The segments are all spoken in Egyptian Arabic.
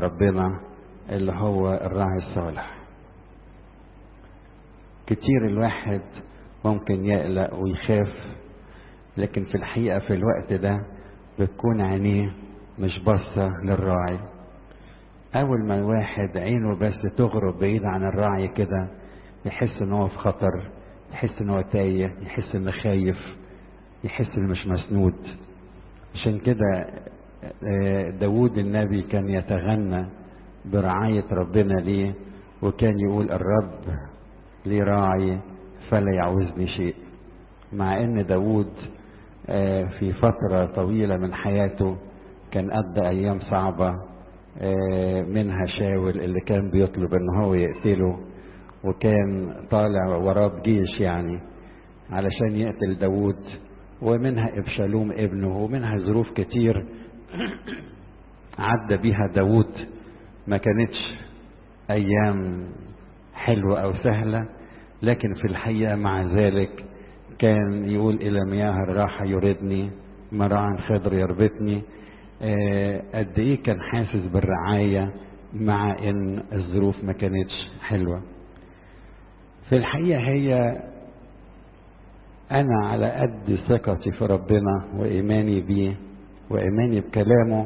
ربنا اللي هو الراعي الصالح كتير الواحد ممكن يقلق ويخاف لكن في الحقيقة في الوقت ده بتكون عينيه مش باصة للراعي أول ما الواحد عينه بس تغرب بعيد عن الراعي كده يحس إن هو في خطر يحس إن هو تايه يحس إنه خايف يحس إنه مش مسنود عشان كده داود النبي كان يتغنى برعاية ربنا ليه وكان يقول الرب لي راعي فلا يعوزني شيء مع ان داود في فترة طويلة من حياته كان قضى ايام صعبة منها شاول اللي كان بيطلب ان هو يقتله وكان طالع وراه بجيش يعني علشان يقتل داود ومنها ابشالوم ابنه ومنها ظروف كتير عدى بيها داود ما كانتش ايام حلوة او سهلة لكن في الحقيقة مع ذلك كان يقول الى مياه الراحة يردني مراعا خضر يربطني قد ايه كان حاسس بالرعاية مع ان الظروف ما كانتش حلوة في الحقيقة هي انا على قد ثقتي في ربنا وايماني بيه وايماني بكلامه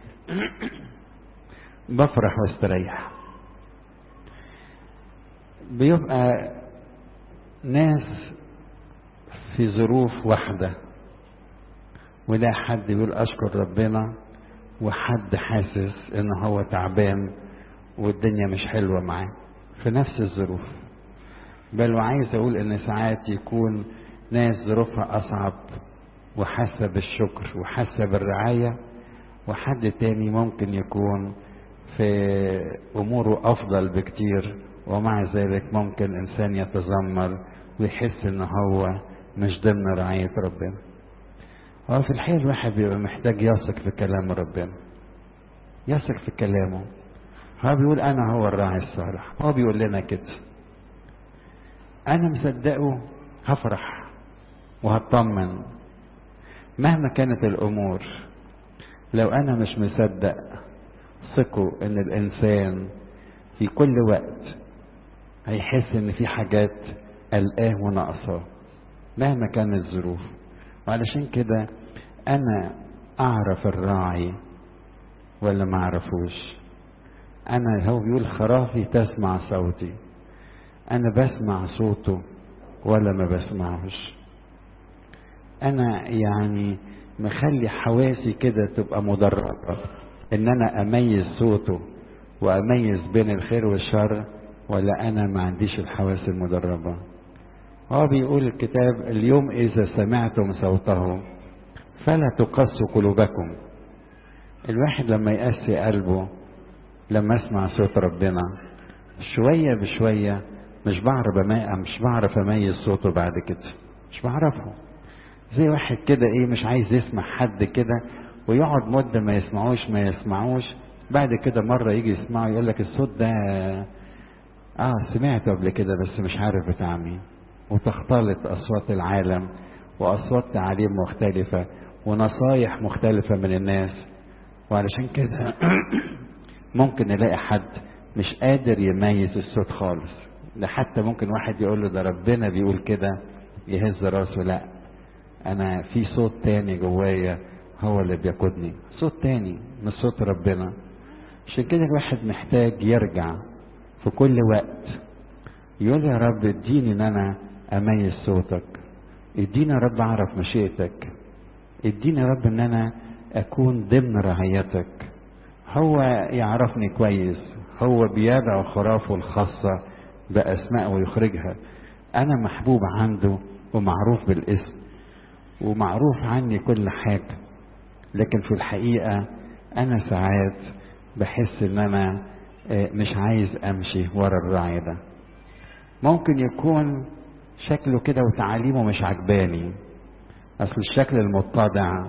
بفرح واستريح بيبقى ناس في ظروف واحدة وده حد يقول أشكر ربنا وحد حاسس إن هو تعبان والدنيا مش حلوة معاه في نفس الظروف بل وعايز أقول إن ساعات يكون ناس ظروفها أصعب وحاسة بالشكر وحاسة بالرعاية وحد تاني ممكن يكون في أموره أفضل بكتير ومع ذلك ممكن إنسان يتذمر ويحس إن هو مش ضمن رعاية ربنا هو في الحقيقة الواحد بيبقى محتاج يثق في كلام ربنا يثق في كلامه هو بيقول أنا هو الراعي الصالح هو بيقول لنا كده أنا مصدقه هفرح وهطمن مهما كانت الأمور لو أنا مش مصدق ثقوا إن الإنسان في كل وقت هيحس إن في حاجات قلقاه وناقصاه مهما كانت الظروف وعلشان كده أنا أعرف الراعي ولا ما أعرفوش أنا هو بيقول خرافي تسمع صوتي أنا بسمع صوته ولا ما بسمعهوش أنا يعني مخلي حواسي كده تبقى مدربة إن أنا أميز صوته وأميز بين الخير والشر ولا أنا ما عنديش الحواس المدربة هو بيقول الكتاب اليوم إذا سمعتم صوته فلا تقسوا قلوبكم الواحد لما يقسي قلبه لما اسمع صوت ربنا شوية بشوية مش بعرف مش بعرف اميز صوته بعد كده مش بعرفه زي واحد كده ايه مش عايز يسمع حد كده ويقعد مدة ما يسمعوش ما يسمعوش بعد كده مرة يجي يسمعه يقول لك الصوت ده اه سمعته قبل كده بس مش عارف بتاع مين وتختلط اصوات العالم واصوات تعاليم مختلفة ونصايح مختلفة من الناس وعلشان كده ممكن نلاقي حد مش قادر يميز الصوت خالص ده حتى ممكن واحد يقول له ده ربنا بيقول كده يهز راسه لا انا في صوت تاني جوايا هو اللي بيقودني صوت تاني من صوت ربنا عشان كده الواحد محتاج يرجع في كل وقت يقول يا رب اديني ان انا اميز صوتك اديني يا رب اعرف مشيئتك اديني يا رب ان انا اكون ضمن رعايتك هو يعرفني كويس هو بيدعو خرافه الخاصة بأسماء ويخرجها أنا محبوب عنده ومعروف بالاسم ومعروف عني كل حاجة لكن في الحقيقة أنا ساعات بحس إن أنا مش عايز أمشي ورا الراعي ده ممكن يكون شكله كده وتعاليمه مش عجباني أصل الشكل المتضع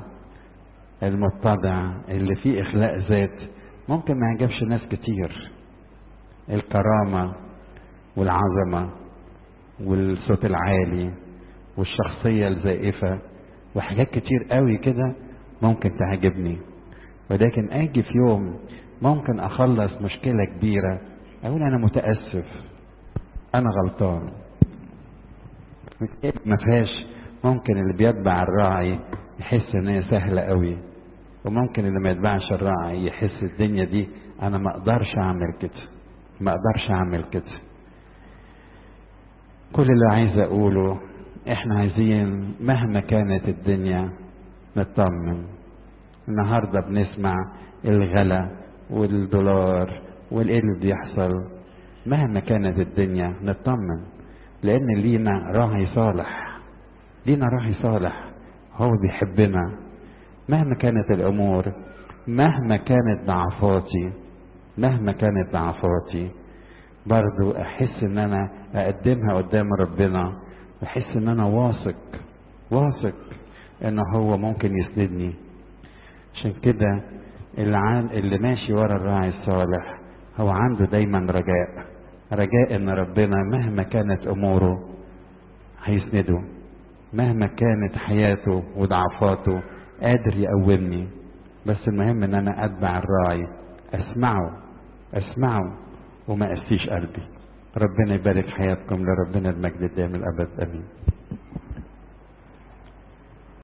المتضع اللي فيه إخلاء ذات ممكن ما يعجبش ناس كتير الكرامة والعظمة والصوت العالي والشخصية الزائفة وحاجات كتير قوي كده ممكن تعجبني ولكن اجي في يوم ممكن اخلص مشكله كبيره اقول انا متاسف انا غلطان ما فيهاش ممكن اللي بيتبع الراعي يحس ان هي سهله قوي وممكن اللي ما يتبعش الراعي يحس الدنيا دي انا ما اقدرش اعمل كده ما اقدرش اعمل كده كل اللي عايز اقوله احنا عايزين مهما كانت الدنيا نطمن النهارده بنسمع الغلا والدولار والايه اللي بيحصل مهما كانت الدنيا نطمن لان لينا راعي صالح لينا راعي صالح هو بيحبنا مهما كانت الامور مهما كانت ضعفاتي مهما كانت ضعفاتي برضو احس ان انا اقدمها قدام ربنا واحس ان انا واثق واثق ان هو ممكن يسندني عشان كده اللي, عن اللي ماشي ورا الراعي الصالح هو عنده دايما رجاء رجاء ان ربنا مهما كانت اموره هيسنده مهما كانت حياته وضعفاته قادر يقومني بس المهم ان انا اتبع الراعي اسمعه اسمعه وما اسيش قلبي ربنا يبارك حياتكم لربنا المجد دائم الابد امين